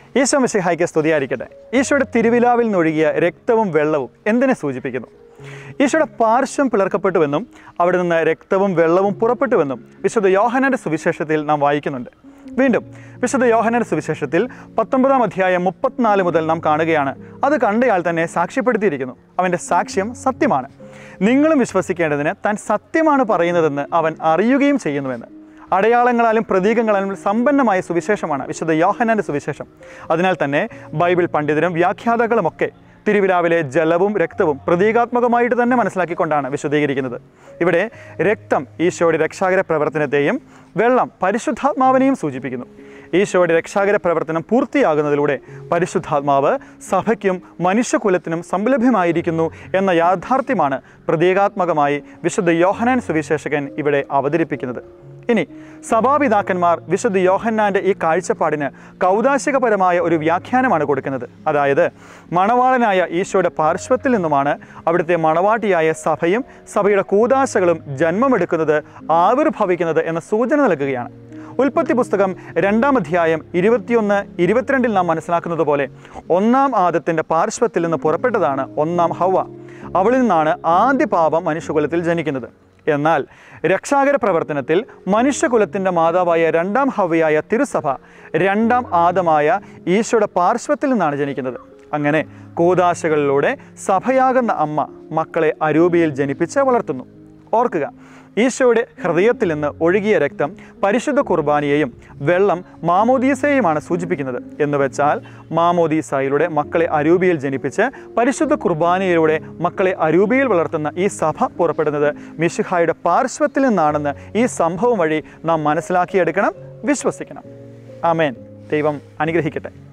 ഈശോ മിശിഹായ്ക്ക് സ്തുതിയായിരിക്കട്ടെ ഈശോയുടെ തിരുവിലാവിൽ നിന്നൊഴുകിയ രക്തവും വെള്ളവും എന്തിനെ സൂചിപ്പിക്കുന്നു ഈശോയുടെ പാർശ്വം പിളർക്കപ്പെട്ടുവെന്നും അവിടെ നിന്ന് രക്തവും വെള്ളവും പുറപ്പെട്ടുവെന്നും വിശുദ്ധ യോഹനന്റെ സുവിശേഷത്തിൽ നാം വായിക്കുന്നുണ്ട് വീണ്ടും വിശുദ്ധ യോഹനന്റെ സുവിശേഷത്തിൽ പത്തൊമ്പതാം അധ്യായം മുപ്പത്തിനാല് മുതൽ നാം കാണുകയാണ് അത് കണ്ടയാൾ തന്നെ സാക്ഷ്യപ്പെടുത്തിയിരിക്കുന്നു അവൻ്റെ സാക്ഷ്യം സത്യമാണ് നിങ്ങളും വിശ്വസിക്കേണ്ടതിന് താൻ സത്യമാണ് പറയുന്നതെന്ന് അവൻ അറിയുകയും ചെയ്യുന്നുവെന്ന് അടയാളങ്ങളാലും പ്രതീകങ്ങളാലും സമ്പന്നമായ സുവിശേഷമാണ് വിശുദ്ധ യോഹനാന്റെ സുവിശേഷം അതിനാൽ തന്നെ ബൈബിൾ പണ്ഡിതരും വ്യാഖ്യാതാക്കളുമൊക്കെ തിരുവിലാവിലെ ജലവും രക്തവും പ്രതീകാത്മകമായിട്ട് തന്നെ മനസ്സിലാക്കിക്കൊണ്ടാണ് വിശദീകരിക്കുന്നത് ഇവിടെ രക്തം ഈശോയുടെ രക്ഷാകര പ്രവർത്തനത്തെയും വെള്ളം പരിശുദ്ധാത്മാവിനെയും സൂചിപ്പിക്കുന്നു ഈശോയുടെ രക്ഷാകര പ്രവർത്തനം പൂർത്തിയാകുന്നതിലൂടെ പരിശുദ്ധാത്മാവ് സഭയ്ക്കും മനുഷ്യകുലത്തിനും സംലഭ്യമായിരിക്കുന്നു എന്ന യാഥാർത്ഥ്യമാണ് പ്രതീകാത്മകമായി വിശുദ്ധ യോഹനാൻ സുവിശേഷകൻ ഇവിടെ അവതരിപ്പിക്കുന്നത് ഇനി സഭാപിതാക്കന്മാർ വിശുദ്ധ യോഹന്നാൻ്റെ ഈ കാഴ്ചപ്പാടിന് കൗതാശികപരമായ ഒരു വ്യാഖ്യാനമാണ് കൊടുക്കുന്നത് അതായത് മണവാളനായ ഈശോയുടെ പാർശ്വത്തിൽ നിന്നുമാണ് അവിടുത്തെ മണവാട്ടിയായ സഭയും സഭയുടെ കൂതാശകളും ജന്മമെടുക്കുന്നത് ആവിർഭവിക്കുന്നത് എന്ന സൂചന നൽകുകയാണ് ഉൽപ്പത്തി പുസ്തകം രണ്ടാം അധ്യായം ഇരുപത്തിയൊന്ന് ഇരുപത്തിരണ്ടിൽ നാം മനസ്സിലാക്കുന്നത് പോലെ ഒന്നാം ആദത്തിൻ്റെ പാർശ്വത്തിൽ നിന്ന് പുറപ്പെട്ടതാണ് ഒന്നാം ഹവ അവളിൽ നിന്നാണ് ആദ്യ പാപം മനുഷ്യകുലത്തിൽ ജനിക്കുന്നത് എന്നാൽ രക്ഷാകര പ്രവർത്തനത്തിൽ മനുഷ്യകുലത്തിൻ്റെ മാതാവായ രണ്ടാം ഹവയായ തിരുസഭ രണ്ടാം ആദമായ ഈശോയുടെ പാർശ്വത്തിൽ നിന്നാണ് ജനിക്കുന്നത് അങ്ങനെ കൂതാശകളിലൂടെ സഭയാകുന്ന അമ്മ മക്കളെ അരൂപിയിൽ ജനിപ്പിച്ച് വളർത്തുന്നു ഓർക്കുക ഈശോയുടെ ഹൃദയത്തിൽ നിന്ന് ഒഴുകിയ രക്തം പരിശുദ്ധ കുർബാനയെയും വെള്ളം മാമോദീസയെയുമാണ് സൂചിപ്പിക്കുന്നത് എന്ന് വെച്ചാൽ മാമോദീസയിലൂടെ മക്കളെ അരൂപിയിൽ ജനിപ്പിച്ച് പരിശുദ്ധ കുർബാനയിലൂടെ മക്കളെ അരൂപിയിൽ വളർത്തുന്ന ഈ സഭ പുറപ്പെടുന്നത് മിശിഹായുടെ പാർശ്വത്തിൽ നിന്നാണെന്ന് ഈ സംഭവം വഴി നാം മനസ്സിലാക്കിയെടുക്കണം വിശ്വസിക്കണം ആമേൻ ദൈവം അനുഗ്രഹിക്കട്ടെ